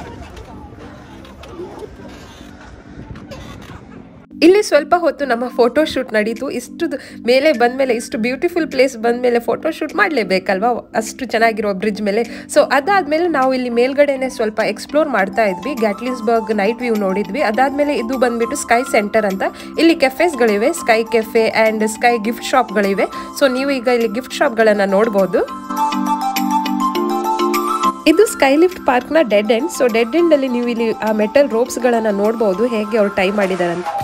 ಇಲ್ಲಿ ಸ್ವಲ್ಪ ಹೊತ್ತು ನಮ್ಮ ಫೋಟೋ ಶೂಟ್ ನಡೀತು ಇಷ್ಟು ದ- ಮೇಲೆ ಬಂದಮೇಲೆ ಇಷ್ಟು ಬ್ಯೂಟಿಫುಲ್ ಪ್ಲೇಸ್ ಬಂದಮೇಲೆ ಫೋಟೋ ಶೂಟ್ ಮಾಡಲೇಬೇಕಲ್ವಾ ಅಷ್ಟು ಚೆನ್ನಾಗಿರೋ ಬ್ರಿಡ್ಜ್ ಮೇಲೆ ಸೊ ಅದಾದಮೇಲೆ ನಾವು ಇಲ್ಲಿ ಮೇಲ್ಗಡೆನೆ ಸ್ವಲ್ಪ ಎಕ್ಸ್ಪ್ಲೋರ್ ಮಾಡ್ತಾ ಇದ್ವಿ ಗ್ಯಾಟ್ಲಿನ್ಸ್ಬರ್ಗ್ ನೈಟ್ ವ್ಯೂ ನೋಡಿದ್ವಿ ಅದಾದಮೇಲೆ ಇದು ಬಂದ್ಬಿಟ್ಟು ಸ್ಕೈ ಸೆಂಟರ್ ಅಂತ ಇಲ್ಲಿ ಕೆಫೆಸ್ಗಳಿವೆ sky cafe and sky gift ಶಾಪ್ಗಳಿವೆ ಸೊ ನೀವು ಈಗ ಇಲ್ಲಿ ಗಿಫ್ಟ್ ಶಾಪ್ಗಳನ್ನು ನೋಡ್ಬೋದು ಇದು ಸ್ಕೈ ಲಿಫ್ಟ್ ಪಾರ್ಕ್ನ dead end so dead end ಅಲ್ಲಿ ನೀವು ಇಲ್ಲಿ ಆ ಮೆಟಲ್ ರೋಪ್ಸ್ಗಳನ್ನ ನೋಡ್ಬೋದು ಹೇಗೆ ಅವ್ರು ಟೈ ಮಾಡಿದ್ದಾರೆ ಅಂತ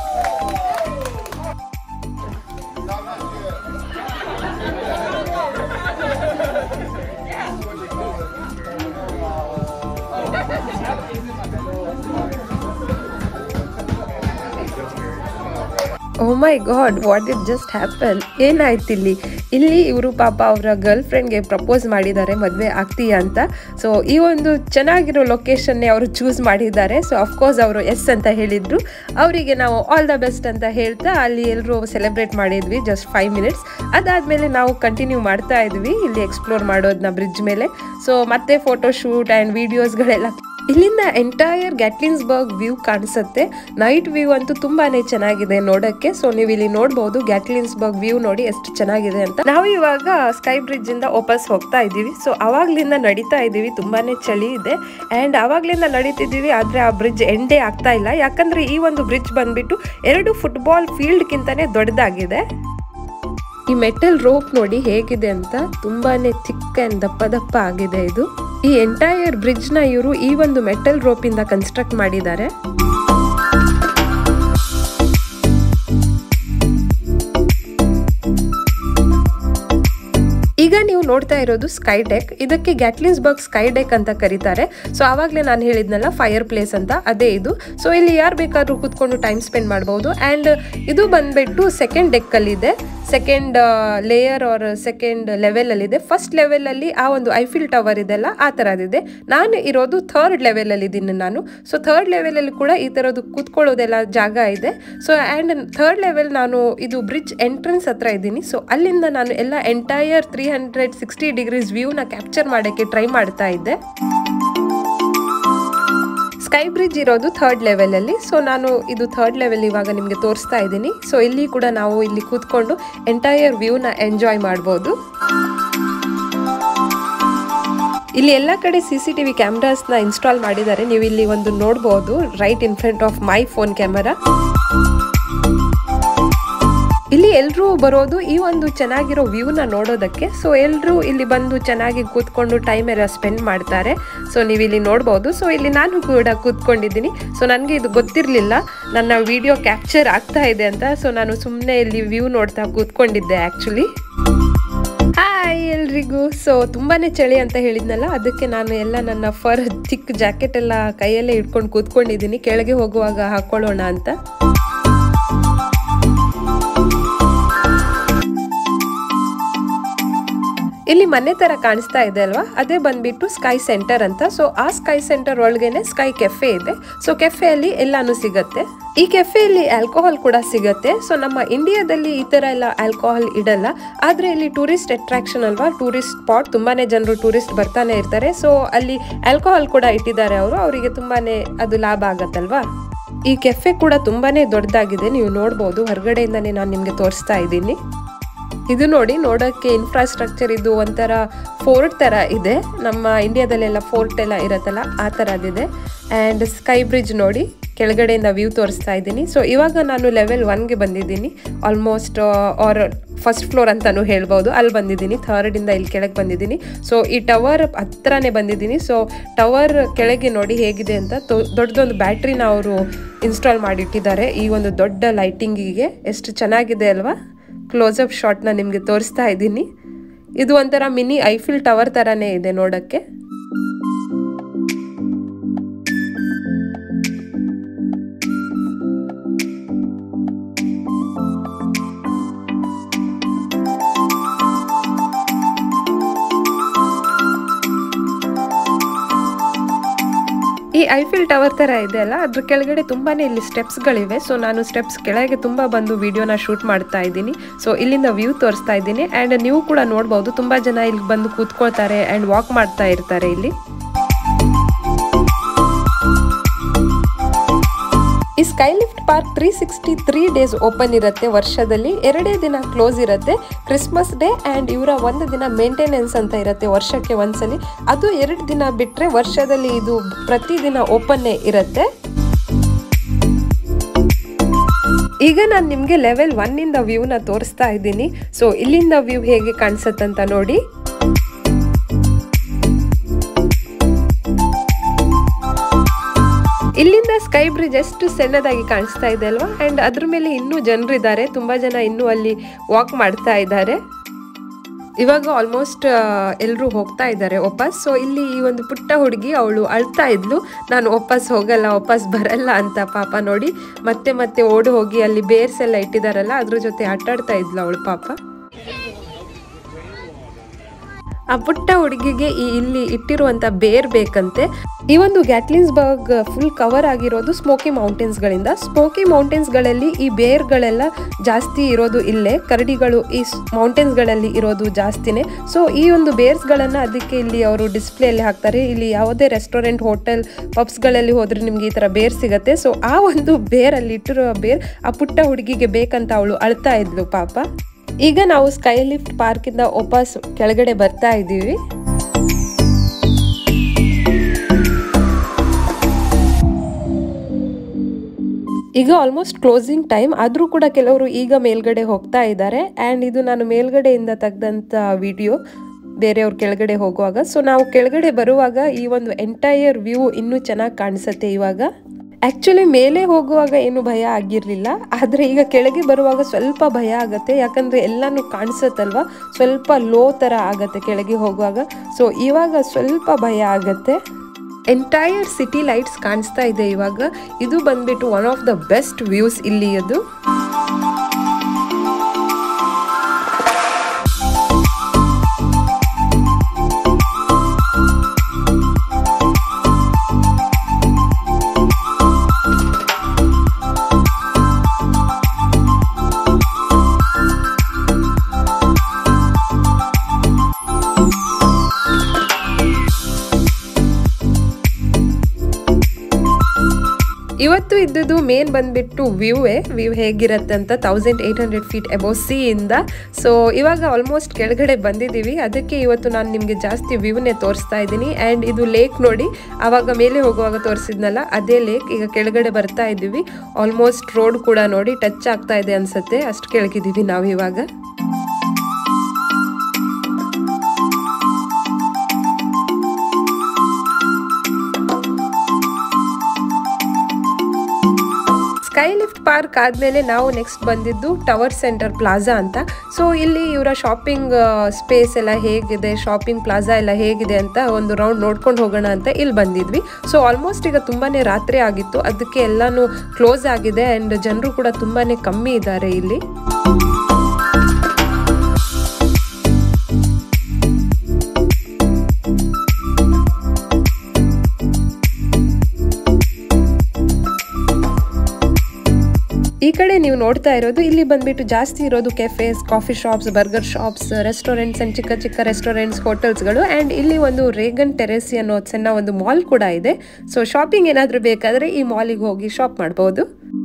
oh my god what it just happen ಏನಾಯ್ತು ಇಲ್ಲಿ ಇಲ್ಲಿ ಇವರು ಪಾಪ ಅವರ ಗರ್ಲ್ ಫ್ರೆಂಡ್ಗೆ ಪ್ರಪೋಸ್ ಮಾಡಿದ್ದಾರೆ ಮದುವೆ ಆಗ್ತೀಯಾ ಅಂತ ಸೊ ಈ ಒಂದು ಚೆನ್ನಾಗಿರೋ ಲೊಕೇಶನ್ನೇ ಅವರು ಚೂಸ್ ಮಾಡಿದ್ದಾರೆ ಸೊ ಅಫ್ಕೋರ್ಸ್ ಅವರು ಎಸ್ ಅಂತ ಹೇಳಿದ್ರು ಅವರಿಗೆ ನಾವು ಆಲ್ ದ ಬೆಸ್ಟ್ ಅಂತ ಹೇಳ್ತಾ ಅಲ್ಲಿ ಎಲ್ಲರೂ ಸೆಲೆಬ್ರೇಟ್ ಮಾಡಿದ್ವಿ ಜಸ್ಟ್ ಫೈವ್ ಮಿನಿಟ್ಸ್ ಅದಾದಮೇಲೆ ನಾವು ಕಂಟಿನ್ಯೂ ಮಾಡ್ತಾ ಇದ್ವಿ ಇಲ್ಲಿ ಎಕ್ಸ್ಪ್ಲೋರ್ ಮಾಡೋದನ್ನ ಬ್ರಿಡ್ಜ್ ಮೇಲೆ ಸೊ ಮತ್ತೆ ಫೋಟೋ ಶೂಟ್ ಆ್ಯಂಡ್ ವೀಡಿಯೋಸ್ಗಳೆಲ್ಲ ಇಲ್ಲಿಂದ ಎಂಟೈರ್ ಗ್ಯಾಟ್ಲಿನ್ಸ್ಬರ್ಗ್ ವ್ಯೂ ಕಾಣಿಸುತ್ತೆ ನೈಟ್ ವ್ಯೂ ಅಂತೂ ತುಂಬಾನೇ ಚೆನ್ನಾಗಿದೆ ನೋಡಕ್ಕೆ ಸೊ ನೀವು ಇಲ್ಲಿ ನೋಡಬಹುದು ಗ್ಯಾಟ್ಲಿನ್ಸ್ಬರ್ಗ್ ವ್ಯೂ ನೋಡಿ ಎಷ್ಟು ಚೆನ್ನಾಗಿದೆ ಅಂತ ನಾವು ಇವಾಗ ಸ್ಕೈ ಬ್ರಿಡ್ಜ್ ಇಂದ ವಾಪಸ್ ಹೋಗ್ತಾ ಇದ್ದೀವಿ ಸೊ ಅವಾಗ್ಲಿಂದ ನಡೀತಾ ಇದ್ದೀವಿ ತುಂಬಾನೇ ಚಳಿ ಇದೆ ಅಂಡ್ ಅವಾಗ್ಲಿಂದ ನಡೀತಿದ್ದೀವಿ ಆದ್ರೆ ಆ ಬ್ರಿಡ್ಜ್ ಎಂಡೇ ಆಗ್ತಾ ಇಲ್ಲ ಯಾಕಂದ್ರೆ ಈ ಒಂದು ಬ್ರಿಡ್ಜ್ ಬಂದ್ಬಿಟ್ಟು ಎರಡು ಫುಟ್ಬಾಲ್ ಫೀಲ್ಡ್ ಕಿಂತಾನೆ ದೊಡ್ಡದಾಗಿದೆ ಈ ಮೆಟಲ್ ರೋಪ್ ನೋಡಿ ಹೇಗಿದೆ ಅಂತ ತುಂಬಾನೇ ಥಿಕ್ ಅಂಡ್ ದಪ್ಪ ದಪ್ಪ ಆಗಿದೆ ಇದು ಈ ಎಂಟೈರ್ ಬ್ರಿಡ್ಜ್ ನ ಇವರು ಈ ಒಂದು ಮೆಟಲ್ ರೋಪ್ ಇಂದ ಕನ್ಸ್ಟ್ರಕ್ಟ್ ಮಾಡಿದ್ದಾರೆ ಈಗ ನೀವು ನೋಡ್ತಾ ಇರೋದು ಸ್ಕೈ ಡೆಕ್ ಇದಕ್ಕೆ ಗ್ಯಾಟ್ಲಿನ್ಸ್ಬರ್ಗ್ ಸ್ಕೈ ಡೆಕ್ ಅಂತ ಕರೀತಾರೆ ಸೊ ಆವಾಗಲೇ ನಾನು ಹೇಳಿದ್ನಲ್ಲ ಫೈರ್ ಪ್ಲೇಸ್ ಅಂತ ಅದೇ ಇದು ಸೊ ಇಲ್ಲಿ ಯಾರು ಬೇಕಾದ್ರೂ ಕೂತ್ಕೊಂಡು ಟೈಮ್ ಸ್ಪೆಂಡ್ ಮಾಡಬಹುದು ಆ್ಯಂಡ್ ಇದು ಬಂದ್ಬಿಟ್ಟು ಸೆಕೆಂಡ್ ಡೆಕ್ಕಲ್ಲಿದೆ ಸೆಕೆಂಡ್ ಲೇಯರ್ ಆರ್ ಸೆಕೆಂಡ್ ಲೆವೆಲಲ್ಲಿದೆ ಫಸ್ಟ್ ಲೆವೆಲಲ್ಲಿ ಆ ಒಂದು ಐಫಿಲ್ ಟವರ್ ಇದೆಲ್ಲ ಆ ಥರದಿದೆ ನಾನು ಇರೋದು ಥರ್ಡ್ ಲೆವೆಲಲ್ಲಿ ಇದ್ದೀನಿ ನಾನು ಸೊ ಥರ್ಡ್ ಲೆವೆಲಲ್ಲಿ ಕೂಡ ಈ ಥರದ್ದು ಕೂತ್ಕೊಳ್ಳೋದೆಲ್ಲ ಜಾಗ ಇದೆ ಸೊ ಆ್ಯಂಡ್ ಥರ್ಡ್ ಲೆವೆಲ್ ನಾನು ಇದು ಬ್ರಿಡ್ಜ್ ಎಂಟ್ರೆನ್ಸ್ ಹತ್ರ ಇದ್ದೀನಿ ಸೊ ಅಲ್ಲಿಂದ ನಾನು ಎಲ್ಲ entire three hundred sixty degrees ವ್ಯೂನ ಕ್ಯಾಪ್ಚರ್ ಮಾಡೋಕ್ಕೆ ಟ್ರೈ ಮಾಡ್ತಾ ಇದ್ದೆ ಸ್ಕೈ ಬ್ರಿಡ್ಜ್ ಇರೋದು ಥರ್ಡ್ ಲೆವೆಲಲ್ಲಿ ಸೊ ನಾನು ಇದು ಥರ್ಡ್ ಲೆವೆಲ್ ಇವಾಗ ನಿಮಗೆ ತೋರಿಸ್ತಾ ಇದ್ದೀನಿ ಸೊ ಇಲ್ಲಿ ಕೂಡ ನಾವು ಇಲ್ಲಿ ಕೂತ್ಕೊಂಡು ಎಂಟೈರ್ ವ್ಯೂನ ಎಂಜಾಯ್ ಮಾಡ್ಬೋದು ಇಲ್ಲಿ ಎಲ್ಲ ಕಡೆ ಸಿ ಸಿ ಟಿ ವಿ ಕ್ಯಾಮ್ರಾಸ್ನ ಇನ್ಸ್ಟಾಲ್ ಮಾಡಿದ್ದಾರೆ ನೀವು ಇಲ್ಲಿ ಒಂದು ನೋಡ್ಬೋದು right in front of my phone camera ಇಲ್ಲಿ ಎಲ್ಲರೂ ಬರೋದು ಈ ಒಂದು ಚೆನ್ನಾಗಿರೋ ವ್ಯೂನ ನೋಡೋದಕ್ಕೆ ಸೊ ಎಲ್ಲರೂ ಇಲ್ಲಿ ಬಂದು ಚೆನ್ನಾಗಿ ಕೂತ್ಕೊಂಡು ಟೈಮ್ ಎಲ್ಲ ಸ್ಪೆಂಡ್ ಮಾಡ್ತಾರೆ ಸೊ ನೀವು ಇಲ್ಲಿ ನೋಡ್ಬೋದು ಸೊ ಇಲ್ಲಿ ನಾನು ಕೂಡ ಕೂತ್ಕೊಂಡಿದ್ದೀನಿ ಸೊ ನನಗೆ ಇದು ಗೊತ್ತಿರಲಿಲ್ಲ ನನ್ನ ವಿಡಿಯೋ ಕ್ಯಾಪ್ಚರ್ ಆಗ್ತಾ ಇದೆ ಅಂತ ಸೊ ನಾನು ಸುಮ್ಮನೆ ಇಲ್ಲಿ ವ್ಯೂ ನೋಡ್ತಾ ಕೂತ್ಕೊಂಡಿದ್ದೆ ಆ್ಯಕ್ಚುಲಿ ಹಾಯ್ ಎಲ್ರಿಗೂ ಸೊ ತುಂಬಾನೇ ಚಳಿ ಅಂತ ಹೇಳಿದ್ನಲ್ಲ ಅದಕ್ಕೆ ನಾನು ಎಲ್ಲ ನನ್ನ ಫರ್ ಚಿಕ್ಕ ಜಾಕೆಟ್ ಎಲ್ಲ ಕೈಯಲ್ಲೇ ಇಟ್ಕೊಂಡು ಕೂತ್ಕೊಂಡಿದ್ದೀನಿ ಕೆಳಗೆ ಹೋಗುವಾಗ ಹಾಕೊಳ್ಳೋಣ ಅಂತ ಇಲ್ಲಿ ಮನೆ ತರ ಕಾಣಿಸ್ತಾ ಇದೆ ಅಲ್ವಾ ಅದೇ ಬಂದ್ಬಿಟ್ಟು ಸ್ಕೈ ಸೆಂಟರ್ ಅಂತ ಸೊ ಆ ಸ್ಕೈ ಸೆಂಟರ್ ಒಳಗೇನೆ ಸ್ಕೈ ಕೆಫೆ ಇದೆ ಸೊ ಕೆಫೆಯಲ್ಲಿ ಎಲ್ಲಾನು ಸಿಗತ್ತೆ ಈ ಕೆಫೆಯಲ್ಲಿ ಆಲ್ಕೋಹಾಲ್ ಕೂಡ ಸಿಗತ್ತೆ ಸೊ ನಮ್ಮ ಇಂಡಿಯಾದಲ್ಲಿ ಈ ತರ ಎಲ್ಲ ಆಲ್ಕೋಹಾಲ್ ಇಡಲ್ಲ ಆದ್ರೆ ಇಲ್ಲಿ ಟೂರಿಸ್ಟ್ ಅಟ್ರಾಕ್ಷನ್ ಅಲ್ವಾ ಟೂರಿಸ್ಟ್ ಸ್ಪಾಟ್ ತುಂಬಾನೇ ಜನರು ಟೂರಿಸ್ಟ್ ಬರ್ತಾನೆ ಇರ್ತಾರೆ ಸೊ ಅಲ್ಲಿ ಆಲ್ಕೋಹಾಲ್ ಕೂಡ ಇಟ್ಟಿದ್ದಾರೆ ಅವರು ಅವರಿಗೆ ತುಂಬಾನೇ ಅದು ಲಾಭ ಆಗತ್ತಲ್ವಾ ಈ ಕೆಫೆ ಕೂಡ ತುಂಬಾನೇ ದೊಡ್ಡದಾಗಿದೆ ನೀವು ನೋಡ್ಬೋದು ಹೊರಗಡೆಯಿಂದಾನೇ ನಾನು ನಿಮಗೆ ತೋರಿಸ್ತಾ ಇದ್ದೀನಿ ಇದು ನೋಡಿ ನೋಡೋಕ್ಕೆ ಇನ್ಫ್ರಾಸ್ಟ್ರಕ್ಚರ್ ಇದು ಒಂಥರ ಫೋರ್ಟ್ ಥರ ಇದೆ ನಮ್ಮ ಇಂಡಿಯಾದಲ್ಲೆಲ್ಲ ಫೋರ್ಟ್ ಎಲ್ಲ ಇರುತ್ತಲ್ಲ ಆ ಥರದಿದೆ ಆ್ಯಂಡ್ ಸ್ಕೈ ಬ್ರಿಡ್ಜ್ ನೋಡಿ ಕೆಳಗಡೆಯಿಂದ ವ್ಯೂ ತೋರಿಸ್ತಾ ಇದ್ದೀನಿ ಸೊ ಇವಾಗ ನಾನು ಲೆವೆಲ್ ಒನ್ಗೆ ಬಂದಿದ್ದೀನಿ ಆಲ್ಮೋಸ್ಟ್ ಆರ್ ಫಸ್ಟ್ ಫ್ಲೋರ್ ಅಂತಲೂ ಹೇಳ್ಬೋದು ಅಲ್ಲಿ ಬಂದಿದ್ದೀನಿ ಥರ್ಡಿಂದ ಇಲ್ಲಿ ಕೆಳಗೆ ಬಂದಿದ್ದೀನಿ ಸೊ ಈ ಟವರ್ ಹತ್ರನೇ ಬಂದಿದ್ದೀನಿ ಸೊ ಟವರ್ ಕೆಳಗೆ ನೋಡಿ ಹೇಗಿದೆ ಅಂತ ತೊ- ದೊಡ್ಡದೊಂದು ಬ್ಯಾಟ್ರಿನ ಅವರು ಇನ್ಸ್ಟಾಲ್ ಮಾಡಿಟ್ಟಿದ್ದಾರೆ ಈ ಒಂದು ದೊಡ್ಡ ಲೈಟಿಂಗಿಗೆ ಎಷ್ಟು ಚೆನ್ನಾಗಿದೆ ಅಲ್ವಾ ಕ್ಲೋಸಪ್ ಶಾಟ್ನ ನಿಮಗೆ ತೋರಿಸ್ತಾ ಇದ್ದೀನಿ ಇದು ಒಂಥರ ಮಿನಿ ಐಫಿಲ್ ಟವರ್ ಥರನೇ ಇದೆ ನೋಡೋಕ್ಕೆ ಈ ಐಫಿಲ್ ಟವರ್ ತರ ಇದೆ ಅಲ್ಲ ಅದ್ರ ಕೆಳಗಡೆ ತುಂಬಾನೇ ಇಲ್ಲಿ ಸ್ಟೆಪ್ಸ್ಗಳಿವೆ ಸೊ ನಾನು ಸ್ಟೆಪ್ಸ್ ಕೆಳಗೆ ತುಂಬಾ ಬಂದು ವಿಡಿಯೋನ ಶೂಟ್ ಮಾಡ್ತಾ ಇದ್ದೀನಿ ಸೊ ಇಲ್ಲಿಂದ ವ್ಯೂ ತೋರಿಸ್ತಾ ಇದ್ದೀನಿ ಆ್ಯಂಡ್ ನೀವು ಕೂಡ ನೋಡ್ಬೋದು ತುಂಬಾ ಜನ ಇಲ್ಲಿ ಬಂದು ಕೂತ್ಕೊಳ್ತಾರೆ ಆ್ಯಂಡ್ ವಾಕ್ ಮಾಡ್ತಾ ಇರ್ತಾರೆ ಇಲ್ಲಿ ಈ sky lift park three sixty three days open ಇರುತ್ತೆ ವರ್ಷದಲ್ಲಿ ಎರಡೇ ದಿನ ಕ್ಲೋಸ್ ಇರುತ್ತೆ ಕ್ರಿಸ್ಮಸ್ ಡೇ ಆ್ಯಂಡ್ ಇವರ ಒಂದು ದಿನ ಮೇಂಟೆನೆನ್ಸ್ ಅಂತ ಇರುತ್ತೆ ವರ್ಷಕ್ಕೆ ಒಂದ್ಸಲಿ ಅದು ಎರಡು ದಿನ ಬಿಟ್ಟರೆ ವರ್ಷದಲ್ಲಿ ಇದು ಪ್ರತಿದಿನ ಓಪನ್ನೇ ಇರುತ್ತೆ ಈಗ ನಾನು ನಿಮಗೆ ಲೆವೆಲ್ ಒನ್ನಿಂದ ವ್ಯೂನ ತೋರಿಸ್ತಾ ಇದ್ದೀನಿ ಸೊ ಇಲ್ಲಿಂದ ವ್ಯೂ ಹೇಗೆ ಕಾಣಿಸುತ್ತಂತ ನೋಡಿ ಇಲ್ಲಿಂದ ಸ್ಕೈ ಬ್ರಿಡ್ಜ್ ಎಷ್ಟು ಸಣ್ಣದಾಗಿ ಕಾಣಿಸ್ತಾ ಇದೆ ಅಲ್ವಾ ಆ್ಯಂಡ್ ಅದ್ರ ಮೇಲೆ ಇನ್ನೂ ಜನರಿದ್ದಾರೆ ತುಂಬ ಜನ ಇನ್ನೂ ಅಲ್ಲಿ ವಾಕ್ ಮಾಡ್ತಾ ಇದ್ದಾರೆ ಇವಾಗ ಆಲ್ಮೋಸ್ಟ್ ಎಲ್ಲರೂ ಹೋಗ್ತಾ ಇದ್ದಾರೆ ವಾಪಸ್ ಸೊ ಇಲ್ಲಿ ಈ ಒಂದು ಪುಟ್ಟ ಹುಡುಗಿ ಅವಳು ಅಳ್ತಾ ಇದ್ಲು ನಾನು ವಾಪಸ್ ಹೋಗಲ್ಲ ವಾಪಸ್ ಬರಲ್ಲ ಅಂತ ಪಾಪ ನೋಡಿ ಮತ್ತೆ ಮತ್ತೆ ಓಡಿ ಹೋಗಿ ಅಲ್ಲಿ ಬೇರ್ಸ್ ಎಲ್ಲ ಇಟ್ಟಿದಾರಲ್ಲ ಅದ್ರ ಜೊತೆ ಆಟಾಡ್ತಾ ಇದ್ಲು ಅವಳು ಪಾಪ ಆ ಪುಟ್ಟ ಹುಡುಗಿಗೆ ಈ ಇಲ್ಲಿ ಇಟ್ಟಿರುವಂತ ಬೇರ್ ಬೇಕಂತೆ ಈ ಒಂದು ಗ್ಯಾಟ್ಲಿನ್ಸ್ ಬರ್ಗ್ ಫುಲ್ ಕವರ್ ಆಗಿರೋದು ಸ್ಮೋಕಿ ಮೌಂಟೇನ್ಸ್ಗಳಿಂದ ಸ್ಮೋಕಿ ಮೌಂಟೇನ್ಸ್ಗಳಲ್ಲಿ ಈ ಬೇರ್ಗಳೆಲ್ಲ ಜಾಸ್ತಿ ಇರೋದು ಇಲ್ಲೇ ಕರಡಿಗಳು ಈ ಮೌಂಟೇನ್ಸ್ಗಳಲ್ಲಿ ಇರೋದು ಜಾಸ್ತಿನೇ ಸೊ ಈ ಒಂದು ಬೇರ್ಸ್ಗಳನ್ನು ಅದಕ್ಕೆ ಇಲ್ಲಿ ಅವರು ಡಿಸ್ಪ್ಲೇಯಲ್ಲಿ ಹಾಕ್ತಾರೆ ಇಲ್ಲಿ ಯಾವುದೇ ರೆಸ್ಟೋರೆಂಟ್ ಹೋಟೆಲ್ ಪಬ್ಸ್ಗಳಲ್ಲಿ ಹೋದ್ರೆ ನಿಮ್ಗೆ ಈ ಥರ ಬೇರ್ ಸಿಗತ್ತೆ ಸೊ ಆ ಒಂದು ಬೇರಲ್ಲಿ ಇಟ್ಟಿರೋ ಬೇರ್ ಆ ಪುಟ್ಟ ಹುಡುಗಿಗೆ ಬೇಕಂತ ಅವಳು ಅಳ್ತಾ ಇದ್ಲು ಪಾಪ ಈಗ ನಾವು ಸ್ಕೈ ಲಿಫ್ಟ್ ಪಾರ್ಕಿಂದ ವಾಪಸ್ ಕೆಳಗಡೆ ಬರ್ತಾ ಇದ್ದೀವಿ ಈಗ ಆಲ್ಮೋಸ್ಟ್ ಕ್ಲೋಸಿಂಗ್ ಟೈಮ್ ಆದರೂ ಕೂಡ ಕೆಲವರು ಈಗ ಮೇಲ್ಗಡೆ ಹೋಗ್ತಾ ಇದ್ದಾರೆ ಆ್ಯಂಡ್ ಇದು ನಾನು ಮೇಲ್ಗಡೆಯಿಂದ ತೆಗೆದಂಥ ವಿಡಿಯೋ ಬೇರೆಯವ್ರ ಕೆಳಗಡೆ ಹೋಗುವಾಗ ಸೊ ನಾವು ಕೆಳಗಡೆ ಬರುವಾಗ ಈ ಒಂದು ಎಂಟೈಯರ್ ವ್ಯೂ ಇನ್ನೂ ಚೆನ್ನಾಗಿ ಕಾಣಿಸುತ್ತೆ ಇವಾಗ ಆ್ಯಕ್ಚುಲಿ ಮೇಲೆ ಹೋಗುವಾಗ ಏನು ಭಯ ಆಗಿರಲಿಲ್ಲ ಆದರೆ ಈಗ ಕೆಳಗೆ ಬರುವಾಗ ಸ್ವಲ್ಪ ಭಯ ಆಗುತ್ತೆ ಯಾಕಂದರೆ ಎಲ್ಲನೂ ಕಾಣಿಸುತ್ತಲ್ವ ಸ್ವಲ್ಪ ಲೋ ಥರ ಆಗುತ್ತೆ ಕೆಳಗೆ ಹೋಗುವಾಗ ಸೊ ಇವಾಗ ಸ್ವಲ್ಪ ಭಯ ಆಗುತ್ತೆ ಎಂಟೈರ್ ಸಿಟಿ ಲೈಟ್ಸ್ ಕಾಣಿಸ್ತಾ ಇದೆ ಇವಾಗ ಇದು ಬಂದ್ಬಿಟ್ಟು one of the best views ಇಲ್ಲಿ ಅದು ಇವತ್ತು ಇದ್ದದ್ದು ಮೇನ್ ಬಂದ್ಬಿಟ್ಟು ವ್ಯೂವೇ ವ್ಯೂ ಹೇಗಿರುತ್ತೆ ಅಂತ thousand eight hundred feet above sea ಇಂದ ಸೊ ಇವಾಗ ಆಲ್ಮೋಸ್ಟ್ ಕೆಳಗಡೆ ಬಂದಿದ್ದೀವಿ ಅದಕ್ಕೆ ಇವತ್ತು ನಾನು ನಿಮಗೆ ಜಾಸ್ತಿ ವ್ಯೂನೇ ತೋರಿಸ್ತಾ ಇದ್ದೀನಿ ಆ್ಯಂಡ್ ಇದು ಲೇಕ್ ನೋಡಿ ಆವಾಗ ಮೇಲೆ ಹೋಗುವಾಗ ತೋರಿಸಿದ್ನಲ್ಲ ಅದೇ ಲೇಕ್ ಈಗ ಕೆಳಗಡೆ ಬರ್ತಾ ಇದ್ದೀವಿ ಆಲ್ಮೋಸ್ಟ್ ರೋಡ್ ಕೂಡ ನೋಡಿ ಟಚ್ ಆಗ್ತಾ ಇದೆ ಅನ್ಸುತ್ತೆ ಅಷ್ಟು ಕೆಳಗಿದ್ದೀವಿ ನಾವು ಇವಾಗ ಸ್ಕೈ ಲಿಫ್ಟ್ ಪಾರ್ಕ್ ಆದಮೇಲೆ ನಾವು ನೆಕ್ಸ್ಟ್ ಬಂದಿದ್ದು ಟವರ್ ಸೆಂಟರ್ ಪ್ಲಾಜಾ ಅಂತ ಸೊ ಇಲ್ಲಿ ಇವರ ಶಾಪಿಂಗ್ ಸ್ಪೇಸ್ ಎಲ್ಲ ಹೇಗಿದೆ ಶಾಪಿಂಗ್ ಪ್ಲಾಜಾ ಎಲ್ಲ ಹೇಗಿದೆ ಅಂತ ಒಂದು ರೌಂಡ್ ನೋಡ್ಕೊಂಡು ಹೋಗೋಣ ಅಂತ ಇಲ್ಲಿ ಬಂದಿದ್ವಿ ಸೊ ಆಲ್ಮೋಸ್ಟ್ ಈಗ ತುಂಬಾ ರಾತ್ರಿ ಆಗಿತ್ತು ಅದಕ್ಕೆ ಎಲ್ಲಾನು ಕ್ಲೋಸ್ ಆಗಿದೆ ಆ್ಯಂಡ್ ಜನರು ಕೂಡ ತುಂಬಾ ಕಮ್ಮಿ ಇದ್ದಾರೆ ಇಲ್ಲಿ ಈ ಕಡೆ ನೀವು ನೋಡ್ತಾ ಇರೋದು ಇಲ್ಲಿ ಬಂದ್ಬಿಟ್ಟು ಜಾಸ್ತಿ ಇರೋದು cafes coffee shops burger shops restaurants and ಚಿಕ್ಕ ಚಿಕ್ಕ ರೆಸ್ಟೋರೆಂಟ್ಸ್ ಹೋಟೆಲ್ಸ್ಗಳು ಆ್ಯಂಡ್ ಇಲ್ಲಿ ಒಂದು ರೇಗನ್ ಟೆರೆಸಿ ಅನ್ನೋ ಸಣ್ಣ ಒಂದು ಮಾಲ್ ಕೂಡ ಇದೆ ಸೊ ಶಾಪಿಂಗ್ ಏನಾದರೂ ಬೇಕಾದರೆ ಈ ಮಾಲಿಗೆ ಹೋಗಿ ಶಾಪ್ ಮಾಡ್ಬೋದು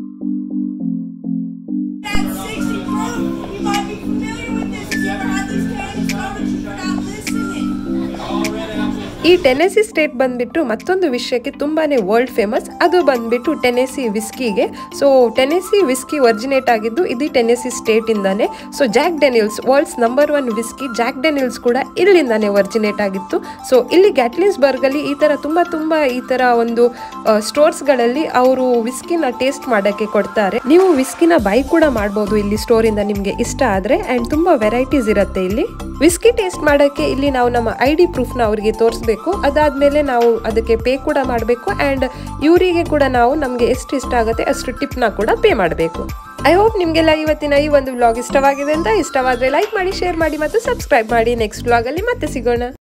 At 60 Brook, you might be familiar with this. You ever had these candy stores, but you're not listening. ಈ ಟೆನೆಸಿ ಸ್ಟೇಟ್ ಬಂದ್ಬಿಟ್ಟು ಮತ್ತೊಂದು ವಿಷಯಕ್ಕೆ ತುಂಬಾನೇ ವರ್ಲ್ಡ್ ಫೇಮಸ್ ಅದು ಬಂದ್ಬಿಟ್ಟು ಟೆನೆಸಿ ವಿಸ್ಕಿಗೆ ಸೊ ಟೆನೆಸಿ ವಿಸ್ಕಿ ಒರಿಜಿನೇಟ್ ಆಗಿದ್ದು ಇದು ಟೆನೆಸಿ ಸ್ಟೇಟ್ ಇಂದಾನೆ so Jack Daniel's world's number one whiskey Jack Daniel's ಕೂಡ ಇಲ್ಲಿಂದಾನೆ ಒರಿಜಿನೇಟ್ ಆಗಿತ್ತು ಸೊ ಇಲ್ಲಿ ಗ್ಯಾಟ್ಲಿನ್ಸ್ ಬರ್ಗಲ್ಲಿ ಈ ತರ ತುಂಬಾ ತುಂಬಾ ಈ ತರ ಒಂದು ಸ್ಟೋರ್ಸ್ಗಳಲ್ಲಿ ಅವರು ವಿಸ್ಕಿನ ಟೇಸ್ಟ್ ಮಾಡೋಕ್ಕೆ ಕೊಡ್ತಾರೆ ನೀವು ವಿಸ್ಕಿನ ಬೈ ಕೂಡ ಮಾಡ್ಬೋದು ಇಲ್ಲಿ ಸ್ಟೋರ್ ಇಂದ ನಿಮ್ಗೆ ಇಷ್ಟ ಆದ್ರೆ ಅಂಡ್ ತುಂಬಾ ವೆರೈಟೀಸ್ ಇರುತ್ತೆ ಇಲ್ಲಿ ವಿಸ್ಕಿ ಟೇಸ್ಟ್ ಮಾಡೋಕ್ಕೆ ಇಲ್ಲಿ ನಾವು ನಮ್ಮ ಐ ಡಿ ಪ್ರೂಫ್ನ ಅವರಿಗೆ ತೋರಿಸ್ಬೇಕು ಅದಾದ್ಮೇಲೆ ನಾವು ಅದಕ್ಕೆ ಪೇ ಕೂಡ ಮಾಡಬೇಕು ಆ್ಯಂಡ್ ಇವರಿಗೆ ಕೂಡ ನಾವು ನಮಗೆ ಎಷ್ಟು ಇಷ್ಟ ಆಗುತ್ತೆ ಅಷ್ಟು ಟಿಪ್ನ ಕೂಡ ಪೇ ಮಾಡಬೇಕು ಐ ಹೋಪ್ ನಿಮಗೆಲ್ಲ ಇವತ್ತಿನ ಈ ಒಂದು ವ್ಲಾಗ್ ಇಷ್ಟವಾಗಿದೆ ಅಂತ ಇಷ್ಟವಾದರೆ ಲೈಕ್ ಮಾಡಿ ಶೇರ್ ಮಾಡಿ ಮತ್ತು ಸಬ್ಸ್ಕ್ರೈಬ್ ಮಾಡಿ ನೆಕ್ಸ್ಟ್ ವ್ಲಾಗಲ್ಲಿ ಮತ್ತೆ ಸಿಗೋಣ